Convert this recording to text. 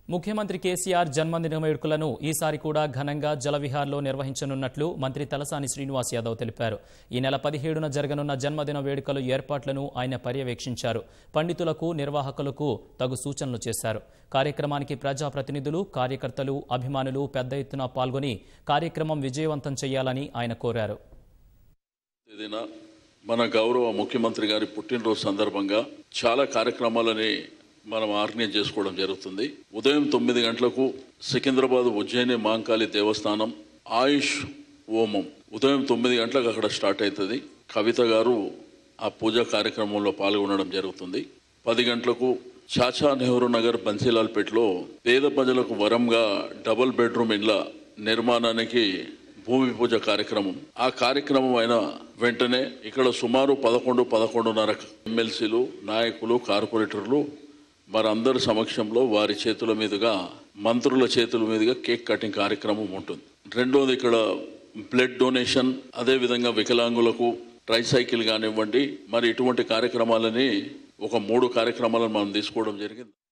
ముఖ్యమంత్రి కేసీఆర్ జన్మదిన వేడుకలను ఈసారి కూడా ఘనంగా జలవిహార్లో నిర్వహించనున్నట్లు మంత్రి తలసాని శ్రీనివాస్ యాదవ్ తెలిపారు ఈ నెల పదిహేడున జరగనున్న జన్మదిన వేడుకలు ఏర్పాట్లను ఆయన పర్యవేక్షించారు పండితులకు నిర్వాహకులకు తగు సూచనలు చేశారు కార్యక్రమానికి ప్రజాప్రతినిధులు కార్యకర్తలు అభిమానులు పెద్ద ఎత్తున పాల్గొని కార్యక్రమం విజయవంతం చేయాలని ఆయన కోరారు తేదీన మన గౌరవ ముఖ్యమంత్రి గారి పుట్టినరోజు సందర్భంగా చాలా కార్యక్రమాలని మనం ఆర్గనైజ్ చేసుకోవడం జరుగుతుంది ఉదయం తొమ్మిది గంటలకు సికింద్రాబాద్ ఉజ్జయిని మాంకాళి దేవస్థానం ఆయుష్ హోమం ఉదయం తొమ్మిది గంటలకు అక్కడ స్టార్ట్ అవుతుంది కవిత గారు ఆ పూజా కార్యక్రమంలో పాల్గొనడం జరుగుతుంది పది గంటలకు చాచా నెహ్రూ నగర్ బన్సీలాల్పేటలో పేద ప్రజలకు వరంగా డబుల్ బెడ్రూమ్ ఇండ్ల నిర్మాణానికి భూమి పూజ కార్యక్రమం ఆ కార్యక్రమం అయిన వెంటనే ఇక్కడ సుమారు పదకొండు పదకొండున్నర ఎమ్మెల్సీలు నాయకులు కార్పొరేటర్లు వారందరి సమక్షంలో వారి చేతుల మీదుగా మంత్రుల చేతుల మీదుగా కేక్ కటింగ్ కార్యక్రమం ఉంటుంది రెండోది ఇక్కడ బ్లడ్ డొనేషన్ అదేవిధంగా వికలాంగులకు ట్రైసైకిల్ కానివ్వండి మరి ఇటువంటి కార్యక్రమాలని ఒక మూడు కార్యక్రమాలను మనం తీసుకోవడం జరిగింది